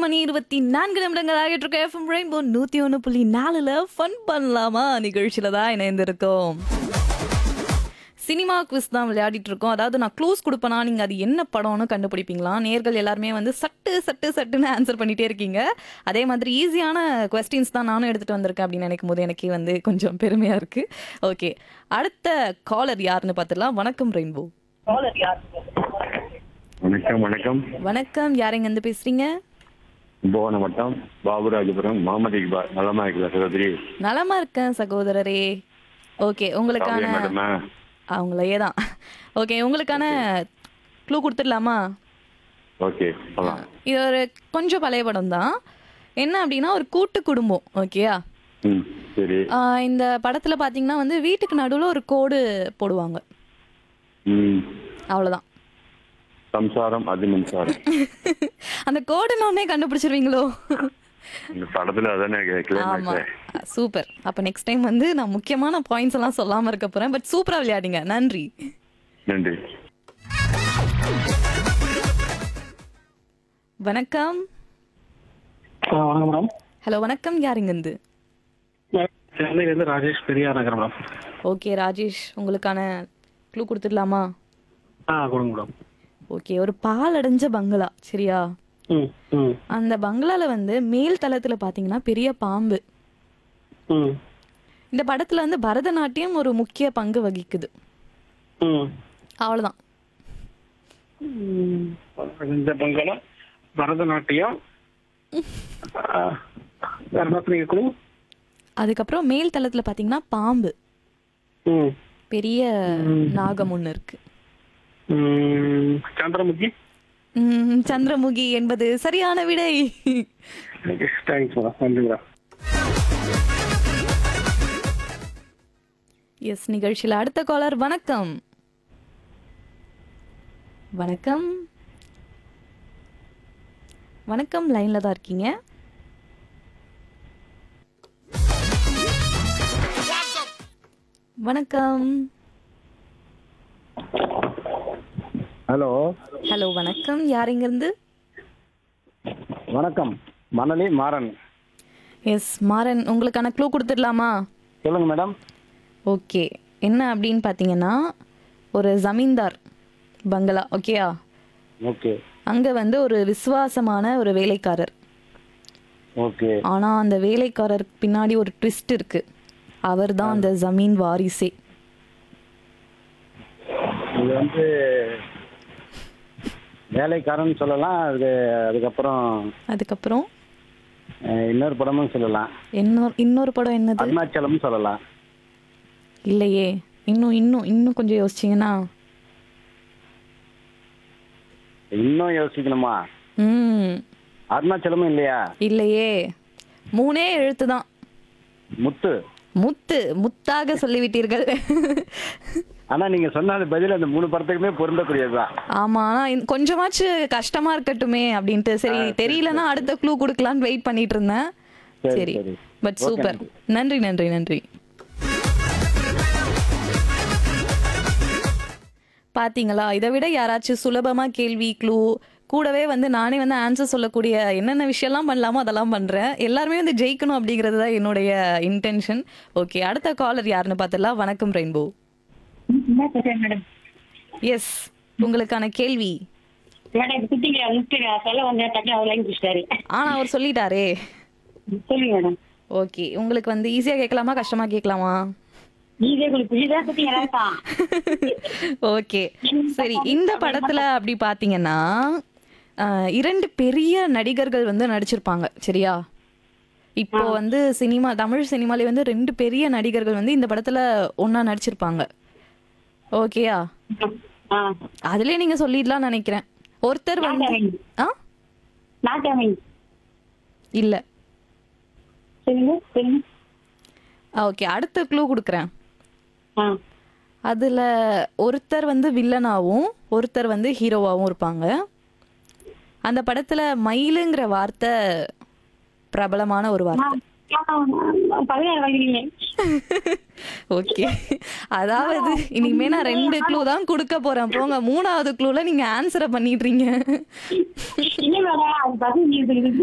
மணி இருபத்தி நான்கு நிமிடங்கள் ஆகிட்டு இருக்க எஃப்எம் ரெயின்போ நூத்தி ஒன்று புள்ளி நாலுல ஃபன் பண்ணலாமா நிகழ்ச்சியில தான் இணைந்திருக்கோம் சினிமா குவிஸ் தான் விளையாடிட்டு இருக்கோம் அதாவது நான் க்ளூஸ் கொடுப்பேனா நீங்க அது என்ன படம்னு கண்டுபிடிப்பீங்களா நேர்கள் எல்லாருமே வந்து சட்டு சட்டு சட்டுன்னு ஆன்சர் பண்ணிட்டே இருக்கீங்க அதே மாதிரி ஈஸியான கொஸ்டின்ஸ் தான் நானும் எடுத்துட்டு வந்திருக்கேன் அப்படின்னு நினைக்கும் போது எனக்கே வந்து கொஞ்சம் பெருமையா இருக்கு ஓகே அடுத்த காலர் யாருன்னு பார்த்துடலாம் வணக்கம் ரெயின்போ வணக்கம் வணக்கம் வணக்கம் யாரெங்க இருந்து பேசுறீங்க கும்பகோணம் வட்டம் பாபுராஜபுரம் முகமது இக்பால் நலமா இருக்குதா சகோதரி நலமா இருக்கேன் சகோதரரே ஓகே உங்களுக்கான அப்படியே மேடமா அவங்களையே தான் ஓகே உங்களுக்கான க்ளூ கொடுத்துடலாமா ஓகே போலாம் இது ஒரு கொஞ்சம் பழைய படம் தான் என்ன அப்படின்னா ஒரு கூட்டு குடும்பம் ஓகேயா ம் சரி ஆஹ் இந்த படத்துல பாத்தீங்கன்னா வந்து வீட்டுக்கு நடுவுல ஒரு கோடு போடுவாங்க ம் அவ்வளவுதான் சம்சாரம் அது மின்சாரம் அந்த கோடுன்னு உடனே கண்டுபிடிச்சிருவீங்களோ இந்த படத்துல அதானே ஆமா கிளைமேக்ஸ் சூப்பர் அப்ப நெக்ஸ்ட் டைம் வந்து நான் முக்கியமான பாயிண்ட்ஸ் எல்லாம் சொல்லாம இருக்க போறேன் பட் சூப்பரா விளையாடிங்க நன்றி நன்றி வணக்கம் ஆ, வணக்கம் மேடம் ஹலோ வணக்கம் யாருங்க இருந்து சென்னையிலேருந்து ராஜேஷ் பெரியார் நகர் மேடம் ஓகே ராஜேஷ் உங்களுக்கான க்ளூ கொடுத்துடலாமா ஆ கொடுங்க மேடம் ஓகே ஒரு பால் அடைஞ்ச பங்களா சரியா ம் ம் அந்த பங்களால வந்து மேல் தளத்துல பாத்தீங்கன்னா பெரிய பாம்பு ம் இந்த படத்துல வந்து பரதநாட்டியம் ஒரு முக்கிய பங்கு வகிக்குது ம் அவ்வளவுதான் ம். இந்த பங்களா பரதநாட்டியம் ஆ, வேற என்ன சொன்னீங்க குழு அதுக்கப்புறம் மேல் தளத்துல பாத்தீங்கன்னா பாம்பு ம் பெரிய நாகம் ஒண்ணு இருக்கு ம். சந்திரமுகி உம், சந்திரமுகி என்பது சரியான விடை தேங்க்ஸ் மேடம் நன்றி மேடம் எஸ் நிகழ்ச்சியில் அடுத்த காலர் வணக்கம் வணக்கம் வணக்கம் லைன்ல தான் இருக்கீங்க வணக்கம் ஹலோ ஹலோ வணக்கம் யாருங்க இருந்து வணக்கம் மணலி மாறன் எஸ் மாறன் உங்களுக்கான க்ளூ கொடுத்துடலாமா சொல்லுங்க மேடம் ஓகே என்ன அப்படின்னு பார்த்தீங்கன்னா ஒரு ஜமீன்தார் பங்களா ஓகேயா ஓகே அங்கே வந்து ஒரு விசுவாசமான ஒரு வேலைக்காரர் ஓகே ஆனால் அந்த வேலைக்காரருக்கு பின்னாடி ஒரு ட்விஸ்ட் இருக்கு அவர் தான் அந்த ஜமீன் வாரிசே இது வந்து வேலைக்காரன் சொல்லலாம் அது அதுக்கப்புறம் அதுக்கப்புறம் அஹ், இன்னொரு படமும் சொல்லலாம் இன்னொரு இன்னொரு படம் என்னது அருணாச்சலம் சொல்லலாம் இல்லையே இன்னும் இன்னும் இன்னும் கொஞ்சம் யோசிச்சிங்கன்னா இன்னும் யோசிக்கணுமா ம் அருணாச்சலமும் இல்லையா இல்லையே மூணே எழுத்து தான் முத்து முத்து முத்தாக சொல்லிவிட்டீர்கள் ஆனா நீங்க சொன்ன அந்த பதில் அந்த மூணு படத்துக்குமே பொருந்தக்கூடியதுதான் ஆமா ஆனா இந்த- கொஞ்சமாச்சு கஷ்டமா இருக்கட்டுமே அப்படின்ட்டு சரி தெரியலன்னா அடுத்த க்ளூ கொடுக்கலான்னு வெயிட் பண்ணிட்டு இருந்தேன் சரி, சரி சரி. பட் சூப்பர் நன்றி நன்றி நன்றி பாத்தீங்களா இதை விட யாராச்சும் சுலபமா கேள்வி க்ளூ கூடவே வந்து நானே வந்து ஆன்சர் சொல்லக்கூடிய என்னென்ன விஷயம்லாம் பண்ணலாமோ அதெல்லாம் பண்றேன் எல்லாருமே வந்து ஜெயிக்கணும் அப்படிங்கிறது தான் என்னுடைய இன்டென்ஷன் ஓகே அடுத்த காலர் யாருன்னு பார்த்துடலாம் வணக்கம் ரெயின்போ மேடம் எஸ் உங்களுக்கான கேள்வி மேடம் இது குட்டிங்க முட்டுங்க சொல்ல வந்தேன் டக்கு அவர் லைன் பிடிச்சிட்டாரு ஆனா அவர் சொல்லிட்டாரே சொல்லுங்க மேடம் ஓகே உங்களுக்கு வந்து ஈஸியா கேட்கலாமா கஷ்டமா கேட்கலாமா நீதே உங்களுக்கு புரியுதா குட்டிங்க தான் ஓகே சரி இந்த படத்துல அப்படி பாத்தீங்கன்னா ஆஹ், இரண்டு பெரிய நடிகர்கள் வந்து நடிச்சிருப்பாங்க சரியா இப்போ வந்து சினிமா தமிழ் சினிமாலே வந்து ரெண்டு பெரிய நடிகர்கள் வந்து இந்த படத்துல ஒண்ணா நடிச்சிருப்பாங்க ஓகேயா ஆ அதுலயே நீங்க சொல்லிடலாம் நினைக்கிறேன் ஒருத்தர் வந்து ஆ நாட்டாமை இல்ல சொல்லுங்க சொல்லுங்க ஓகே அடுத்த க்ளூ கொடுக்குறேன் ஆ அதுல ஒருத்தர் வந்து வில்லனாவும் ஒருத்தர் வந்து ஹீரோவாவும் இருப்பாங்க அந்த படத்துல மயிலுங்கிற வார்த்தை பிரபலமான ஒரு வார்த்தை பதினாறு வாங்கினீங்க ஓகே அதாவது இனிமே நான் ரெண்டு க்ளூ தான் கொடுக்க போறேன் போங்க மூணாவது க்ளூல நீங்க ஆன்சரை பண்ணிடுறீங்க இல்ல மேடம் அது பதினஞ்சு